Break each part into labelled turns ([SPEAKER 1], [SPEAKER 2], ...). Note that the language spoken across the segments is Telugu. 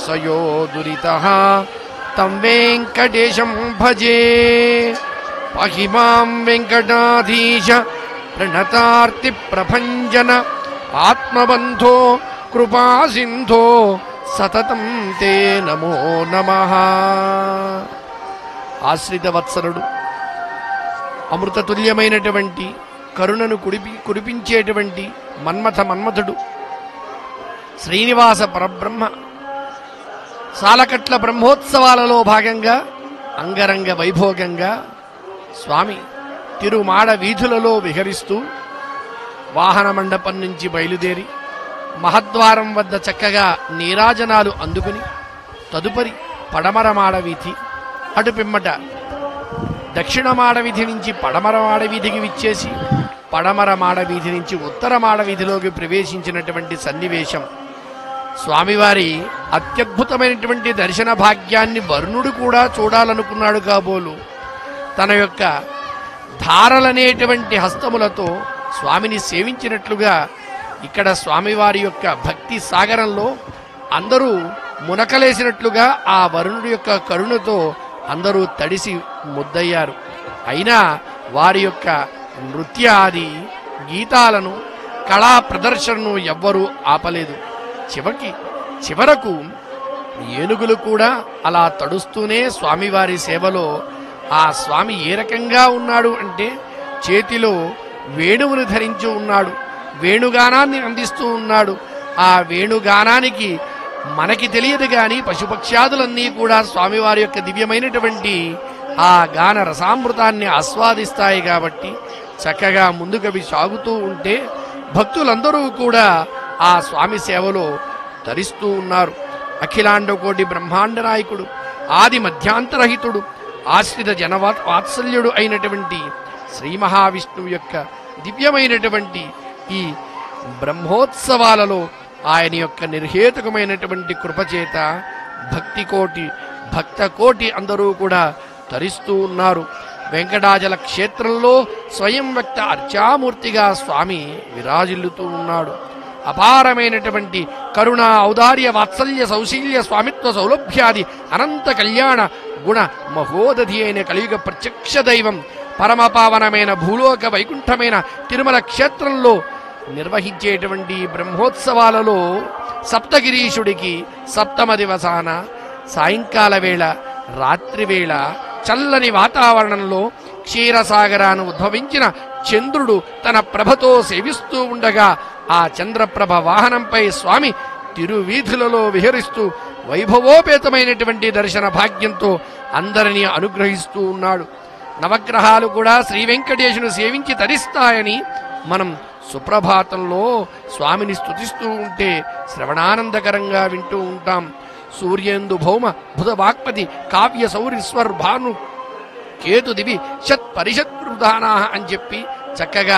[SPEAKER 1] సయో దురిత తం వెంకటేశం భజే పాహి మాం వెంకటాధీశ ప్రణతార్తి ప్రభంజన ఆత్మబంధో కృపా సింధో సతతం తే నమో నమ ఆశ్రిత వత్సలుడు అమృతతుల్యమైనటువంటి కరుణను కుడిపి కురిపించేటువంటి మన్మథ మన్మథుడు శ్రీనివాస పరబ్రహ్మ సాలకట్ల బ్రహ్మోత్సవాలలో భాగంగా అంగరంగ వైభోగంగా స్వామి తిరుమాడ వీధులలో విహరిస్తూ వాహన మండపం నుంచి బయలుదేరి మహద్వారం వద్ద చక్కగా నీరాజనాలు అందుకుని తదుపరి పడమర మాడ వీధి అటు పిమ్మట దక్షిణ మాడ వీధి నుంచి పడమర మాడ వీధికి విచ్చేసి పడమర మాడ వీధి నుంచి ఉత్తర మాడ వీధిలోకి ప్రవేశించినటువంటి సన్నివేశం స్వామివారి అత్యద్భుతమైనటువంటి దర్శన భాగ్యాన్ని వరుణుడు కూడా చూడాలనుకున్నాడు కాబోలు తన యొక్క ధారలనేటువంటి హస్తములతో స్వామిని సేవించినట్లుగా ఇక్కడ స్వామివారి యొక్క భక్తి సాగరంలో అందరూ మునకలేసినట్లుగా ఆ వరుణుడి యొక్క కరుణతో అందరూ తడిసి ముద్దయ్యారు అయినా వారి యొక్క నృత్యాది గీతాలను కళా ప్రదర్శనను ఎవ్వరూ ఆపలేదు చివరికి చివరకు ఏనుగులు కూడా అలా తడుస్తూనే స్వామివారి సేవలో ఆ స్వామి ఏ రకంగా ఉన్నాడు అంటే చేతిలో వేణువును ధరించి ఉన్నాడు వేణుగానాన్ని అందిస్తూ ఉన్నాడు ఆ వేణుగానానికి మనకి తెలియదు గాని పశుపక్ష్యాదులన్నీ కూడా స్వామివారి యొక్క దివ్యమైనటువంటి ఆ గాన రసామృతాన్ని ఆస్వాదిస్తాయి కాబట్టి చక్కగా ముందుకవి సాగుతూ ఉంటే భక్తులందరూ కూడా ఆ స్వామి సేవలో ధరిస్తూ ఉన్నారు అఖిలాండకోటి బ్రహ్మాండ నాయకుడు ఆది మధ్యాంతరహితుడు ఆశ్రిత జనవా వాత్సల్యుడు అయినటువంటి శ్రీ మహావిష్ణువు యొక్క దివ్యమైనటువంటి ఈ బ్రహ్మోత్సవాలలో ఆయన యొక్క నిర్హేతుకమైనటువంటి కృపచేత భక్తి కోటి భక్త కోటి అందరూ కూడా తరిస్తూ ఉన్నారు వెంకటాచల క్షేత్రంలో స్వయం వ్యక్త అర్చామూర్తిగా స్వామి విరాజిల్లుతూ ఉన్నాడు అపారమైనటువంటి కరుణ ఔదార్య వాత్సల్య సౌశీల్య స్వామిత్వ సౌలభ్యాది అనంత కళ్యాణ గుణ మహోదధి అయిన కలియుగ ప్రత్యక్ష దైవం పరమపావనమైన భూలోక వైకుంఠమైన తిరుమల క్షేత్రంలో నిర్వహించేటువంటి బ్రహ్మోత్సవాలలో సప్తగిరీషుడికి సప్తమ దివసాన సాయంకాల వేళ రాత్రి వేళ చల్లని వాతావరణంలో క్షీరసాగరాను ఉద్భవించిన చంద్రుడు తన ప్రభతో సేవిస్తూ ఉండగా ఆ చంద్రప్రభ వాహనంపై స్వామి తిరువీధులలో విహరిస్తూ వైభవోపేతమైనటువంటి దర్శన భాగ్యంతో అందరినీ అనుగ్రహిస్తూ ఉన్నాడు నవగ్రహాలు కూడా శ్రీ వెంకటేశును సేవించి తరిస్తాయని మనం సుప్రభాతంలో స్వామిని స్తుతిస్తూ ఉంటే శ్రవణానందకరంగా వింటూ ఉంటాం సూర్యేందు భౌమ బుధ వాక్పతి కావ్య సౌరిస్వర్ భాను కేతు దివి షత్ పరిషత్ ప్రధానా అని చెప్పి చక్కగా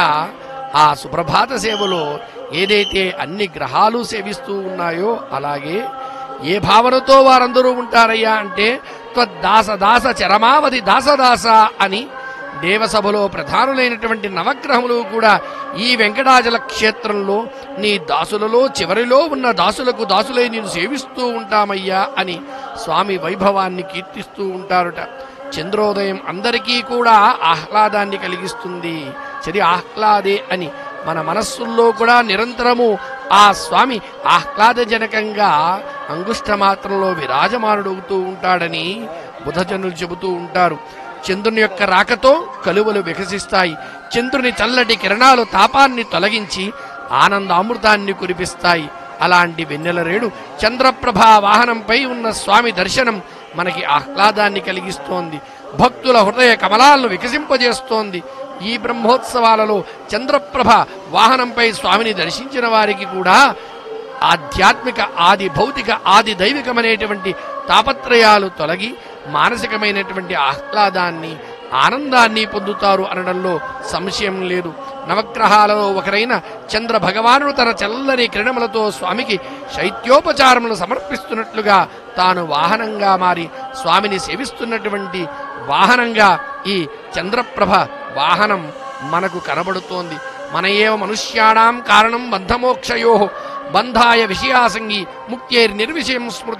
[SPEAKER 1] ఆ సుప్రభాత సేవలో ఏదైతే అన్ని గ్రహాలు సేవిస్తూ ఉన్నాయో అలాగే ఏ భావనతో వారందరూ ఉంటారయ్యా అంటే త్వద్దాస దాస చరమావధి దాసదాస అని దేవసభలో ప్రధానులైనటువంటి నవగ్రహములు కూడా ఈ వెంకటాచల క్షేత్రంలో నీ దాసులలో చివరిలో ఉన్న దాసులకు దాసులై నేను సేవిస్తూ ఉంటామయ్యా అని స్వామి వైభవాన్ని కీర్తిస్తూ ఉంటారుట చంద్రోదయం అందరికీ కూడా ఆహ్లాదాన్ని కలిగిస్తుంది చది ఆహ్లాదే అని మన మనస్సుల్లో కూడా నిరంతరము ఆ స్వామి ఆహ్లాదజనకంగా అంగుష్ట మాత్రంలో విరాజమానుడవుతూ ఉంటాడని బుధజనులు చెబుతూ ఉంటారు చంద్రుని యొక్క రాకతో కలువలు వికసిస్తాయి చంద్రుని చల్లటి కిరణాలు తాపాన్ని తొలగించి ఆనందామృతాన్ని కురిపిస్తాయి అలాంటి వెన్నెల రేడు చంద్రప్రభ వాహనంపై ఉన్న స్వామి దర్శనం మనకి ఆహ్లాదాన్ని కలిగిస్తోంది భక్తుల హృదయ కమలాలను వికసింపజేస్తోంది ఈ బ్రహ్మోత్సవాలలో చంద్రప్రభ వాహనంపై స్వామిని దర్శించిన వారికి కూడా ఆధ్యాత్మిక ఆది భౌతిక ఆది దైవికమనేటువంటి తాపత్రయాలు తొలగి మానసికమైనటువంటి ఆహ్లాదాన్ని ఆనందాన్ని పొందుతారు అనడంలో సంశయం లేదు నవగ్రహాలలో ఒకరైన చంద్ర భగవానుడు తన చల్లని కిరణములతో స్వామికి శైత్యోపచారములు సమర్పిస్తున్నట్లుగా తాను వాహనంగా మారి స్వామిని సేవిస్తున్నటువంటి వాహనంగా ఈ చంద్రప్రభ వాహనం మనకు కనబడుతోంది మన ఏవ మనుష్యాణం కారణం బంధమోక్షయో బంధాయ విషయాసంగి ముక్తేర్ నిర్విషయం స్మృతి